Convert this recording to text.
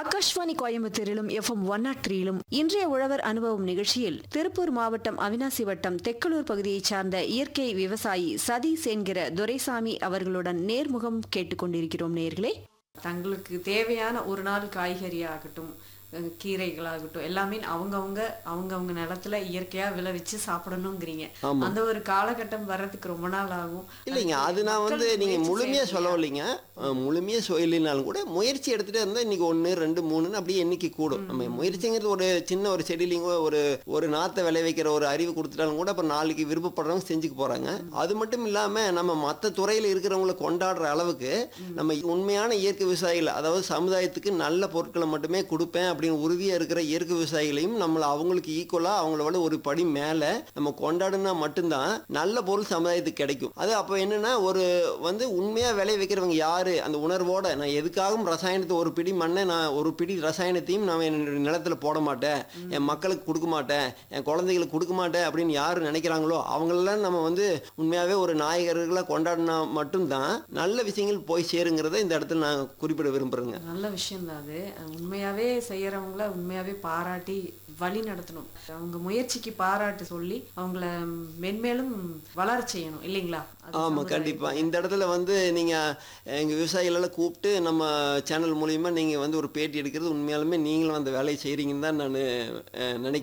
ஆகாஷ்வாணி கோயம்புத்தூரிலும் FM one naught த்ரீயிலும் இன்றைய உழவர் அனுபவம் நிகழ்ச்சியில் திருப்பூர் மாவட்டம் அவினாசி வட்டம் தெக்கலூர் பகுதியைச் சார்ந்த இயற்கை விவசாயி சதீஷ் என்கிற துரைசாமி அவர்களுடன் நேர்முகம் கேட்டுக்கொண்டிருக்கிறோம் நேர்களே தங்களுக்கு தேவையான ஒரு நாள் காய்கறி ஆகட்டும் அஹ் கீரைகளாகட்டும் எல்லாமே அவங்கவங்க அவங்கவங்க நிலத்துல இயற்கையா விளைவிச்சு சாப்பிடணுங்கிறீங்க ஆமா. அந்த ஒரு காலகட்டம் வர்றதுக்கு ரொம்ப நாள் ஆகும் இல்லைங்க அது நான் வந்து மக்கள் நீங்க முயற்சி முழுமையா செய்யணும் சொல்ல இல்லையா? இல்லைங்க அஹ், முழுமையா சொல்லலைனாலும் கூட முயற்சி எடுத்துட்டே இருந்தா இன்னைக்கு ஒன்று ரெண்டு மூணுன்னு அப்படியே எண்ணிக்கை கூடும் நம்ம முயற்சிங்கிறது ஒரு சின்ன ஒரு செடியிலிங்க ஒரு ஒரு நாத்தை விளைவிக்கிற ஒரு அறிவு கொடுத்துட்டாலும் கூட இப்போ நாளைக்கு விருப்பப்படுறவங்க செஞ்சுக்க போறாங்க அது மட்டும் இல்லாம நம்ம மற்ற துறையில இருக்கிறவங்கள கொண்டாடுற அளவுக்கு நம்ம உண்மையான இயற்கை விவசாயிகள் அதாவது சமுதாயத்துக்கு நல்ல பொருட்களை மட்டுமே கொடுப்பேன் அப்படின்னு உறுதியா இருக்கிற இயற்கை விவசாயிகளையும் நம்மள அவங்களுக்கு ஈக்குவலா அவங்கள விட ஒரு படி மேல நம்ம கொண்டாடுனா மட்டும்தான் நல்ல பொருள் சமுதாயத்துக்கு கிடைக்கும் அது அப்போ என்னன்னா ஒரு வந்து உண்மையா விளைய வைக்கிறவங்க யாரு அந்த உணர்வோட நான் எதுக்காகவும் ரசாயனத்தை ஒரு பிடி மண்ணை நான் ஒரு பிடி ரசாயனத்தையும் நான் என்னுடைய நிலத்துல போட மாட்டேன் என் மக்களுக்கு கொடுக்க மாட்டேன் என் குழந்தைகளுக்கு கொடுக்க மாட்டேன் அப்படின்னு யாரு நினைக்கிறாங்களோ அவங்களெல்லாம் நம்ம வந்து உண்மையாவே ஒரு நாயகர்களை கொண்டாடினா மட்டும்தான் நல்ல விஷயங்கள் போய் சேருங்கிறத இந்த இடத்துல நான் குறிப்பிட விரும்புறேங்க நல்ல விஷயம் தான் அது உண்மையாவே செய்யறவங்கள உண்மையாவே பாராட்டி வழி நடத்தணும் அவங்க முயற்சிக்கு பாராட்டு சொல்லி அவங்கள மென்மேலும் வளர செய்யணும் இல்லைங்களா அது ஆமா சமுதாயம். கண்டிப்பா இந்த இடத்துல வந்து நீங்க எங்க விவசாயிகளெல்லாம் கூப்பிட்டு நம்ம சேனல் மூலியமா நீங்க வந்து ஒரு பேட்டி எடுக்கிறது உண்மையாலுமே நீங்களும் அந்த வேலையை செய்றீங்கன்னு தான் நான் நினைக்கிறேன்